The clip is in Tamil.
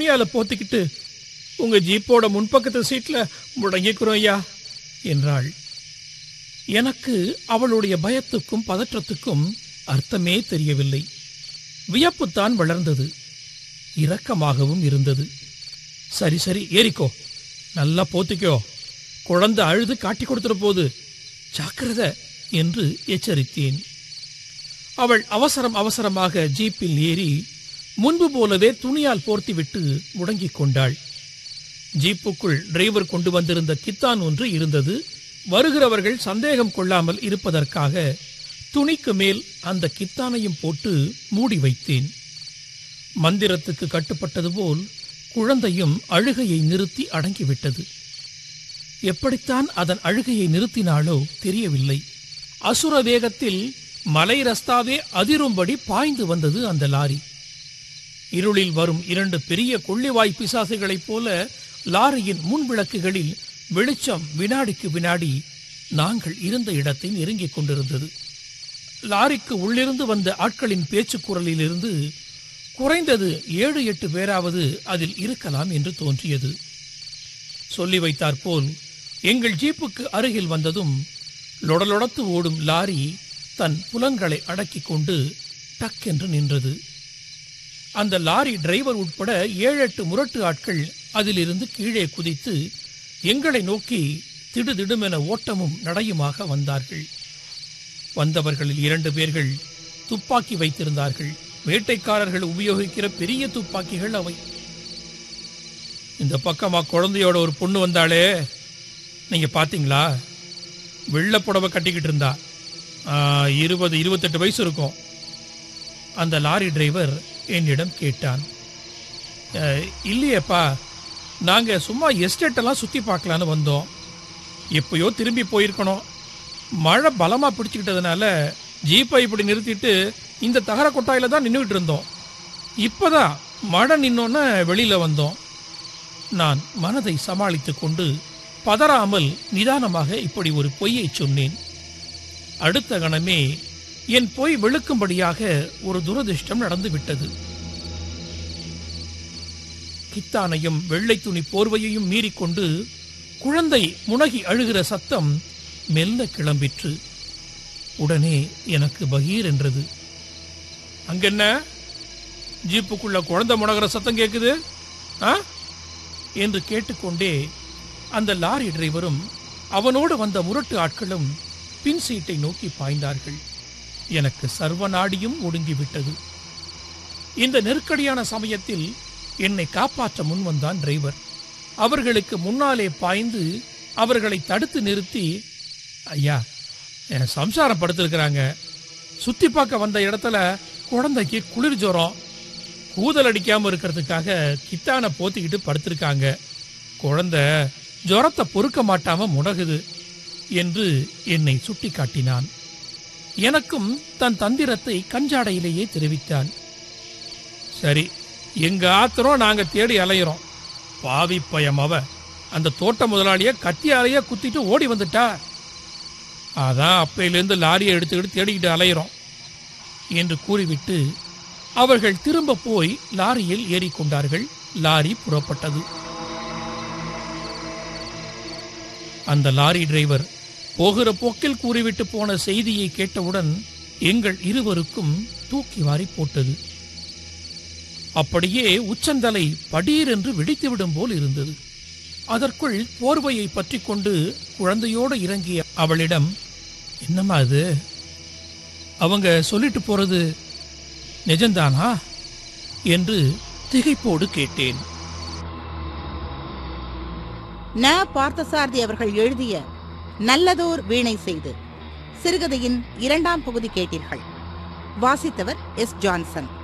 துணியால போத்திக்கிட்டு உங்க ஜீப்போட முன்பக்கத்து சீட்ல முடங்கிக்கிறோம் ஐயா என்றாள் எனக்கு அவளுடைய பயத்துக்கும் பதற்றத்துக்கும் அர்த்தமே தெரியவில்லை வியப்புத்தான் வளர்ந்தது இரக்கமாகவும் இருந்தது சரி சரி ஏறிக்கோ நல்லா போத்திக்கோ குழந்தை அழுது காட்டி கொடுத்துற போது ஜாக்கிரதை என்று எச்சரித்தேன் அவள் அவசரம் அவசரமாக ஜீப்பில் ஏறி முன்பு போலவே துணியால் போர்த்திவிட்டு முடங்கிக் கொண்டாள் ஜீப்புக்குள் டிரைவர் கொண்டு வந்திருந்த கித்தான் ஒன்று இருந்தது வருகிறவர்கள் சந்தேகம் கொள்ளாமல் இருப்பதற்காக துணிக்கு மேல் அந்த கித்தானையும் போட்டு மூடி வைத்தேன் மந்திரத்துக்கு கட்டுப்பட்டது போல் குழந்தையும் அழுகையை நிறுத்தி அடங்கிவிட்டது எப்படித்தான் அதன் அழுகையை நிறுத்தினாளோ தெரியவில்லை அசுர வேகத்தில் மலை ரஸ்தாவே அதிரும்படி பாய்ந்து வந்தது அந்த லாரி இருளில் வரும் இரண்டு பெரிய கொள்ளிவாய் பிசாசுகளைப் போல லாரியின் முன் விளக்குகளில் வெளிச்சம் வினாடிக்கு வினாடி நாங்கள் இருந்த இடத்தை நெருங்கிக் கொண்டிருந்தது லாரிக்கு உள்ளிருந்து வந்த ஆட்களின் பேச்சுக் குரலிலிருந்து குறைந்தது ஏழு எட்டு பேராவது அதில் இருக்கலாம் என்று தோன்றியது சொல்லி வைத்தாற்போல் எங்கள் ஜீப்புக்கு அருகில் வந்ததும் லொடலொடத்து ஓடும் லாரி தன் புலன்களை அடக்கிக் கொண்டு டக்கென்று நின்றது அந்த லாரி டிரைவர் உட்பட ஏழு எட்டு முரட்டு ஆட்கள் அதிலிருந்து கீழே குதித்து எங்களை நோக்கி திடுதிடுமென ஓட்டமும் நடையுமாக வந்தார்கள் வந்தவர்களில் இரண்டு பேர்கள் துப்பாக்கி வைத்திருந்தார்கள் வேட்டைக்காரர்கள் உபயோகிக்கிற பெரிய துப்பாக்கிகள் அவை இந்த பக்கமா குழந்தையோட ஒரு பொண்ணு வந்தாளே நீங்க பாத்தீங்களா வெள்ளை புடவை கட்டிக்கிட்டு இருந்தா ஆ, இருபது இருபத்தெட்டு வயசு இருக்கும் அந்த லாரி டிரைவர் என்னிடம் கேட்டான் "அஹ், இல்லையேப்பா நாங்க சும்மா எஸ்டேட் எல்லாம் சுத்தி பார்க்கலான்னு வந்தோம் எப்பயோ திரும்பி போயிருக்கணும் மழை பலமா பிடிச்சுக்கிட்டதுனால ஜீப்பை இப்படி நிறுத்திட்டு இந்த தகர கொட்டாயில தான் நின்றுட்டு இருந்தோம் இப்பதான் மழை நின்னோன்னு வெளியில வந்தோம் நான் மனதை சமாளித்துக் கொண்டு பதறாமல் நிதானமாக இப்படி ஒரு பொய்யை சொன்னேன் அடுத்த கணமே என் பொய் வெளுக்கும்படியாக ஒரு துரதிர்ஷ்டம் நடந்துவிட்டது கித்தானையும் வெள்ளை துணி போர்வையையும் மீறிக்கொண்டு குழந்தை முனகி அழுகிற சத்தம் மெல்ல கிளம்பிற்று உடனே எனக்கு பகீர் என்றது அங்கென்ன ஜீப்புக்குள்ள குழந்தை முனகிற சத்தம் கேக்குது ஆ என்று கேட்டுக்கொண்டே அந்த லாரி டிரைவரும் அவனோடு வந்த முரட்டு ஆட்களும் பின் சீட்டை நோக்கி பாய்ந்தார்கள் எனக்கு சர்வநாடியும் ஒடுங்கிவிட்டது இந்த நெருக்கடியான சமயத்தில் என்னை காப்பாற்ற முன் வந்தான் டிரைவர் அவர்களுக்கு முன்னாலே பாய்ந்து அவர்களை தடுத்து நிறுத்தி ஐயா என் சம்சாரம் படுத்திருக்கிறாங்க சுத்தி பார்க்க வந்த இடத்துல குழந்தைக்கு குளிர் ஜுரம் கூதல் அடிக்காம இருக்கிறதுக்காக கித்தானை போத்திக்கிட்டு படுத்திருக்காங்க குழந்தை ஜுரத்தை பொறுக்க மாட்டாம முடகுது என்று என்னை சுட்டி காட்டினான் எனக்கும் தன் தந்திரத்தை கஞ்சாடையிலேயே தெரிவித்தான் சரி எங்க ஆத்திரம் நாங்க தேடி அலையிறோம் பாவி பயம் அவ அந்த தோட்ட முதலாளிய கத்தியாலேயே குத்திட்டு ஓடி வந்துட்டா அதான் அப்பையிலேருந்து லாரியை எடுத்துக்கிட்டு தேடிக்கிட்டு அலையிறோம் என்று கூறிவிட்டு அவர்கள் திரும்ப போய் லாரியில் ஏறிக்கொண்டார்கள் லாரி புறப்பட்டது அந்த லாரி டிரைவர் போகிற போக்கில் கூறிவிட்டு போன செய்தியை கேட்டவுடன் எங்கள் இருவருக்கும் தூக்கி வாரி போட்டது அப்படியே உச்சந்தலை படீர் என்று வெடித்துவிடும் போல் இருந்தது அதற்குள் போர்வையை பற்றி கொண்டு குழந்தையோடு இறங்கிய அவளிடம் என்னம்மா அது அவங்க சொல்லிட்டு போறது நிஜம்தானா என்று திகைப்போடு கேட்டேன் ந பார்த்தசாரதி அவர்கள் எழுதிய நல்லதோர் வீணை செய்து சிறுகதையின் இரண்டாம் பகுதி கேட்டீர்கள் வாசித்தவர் எஸ் ஜான்சன்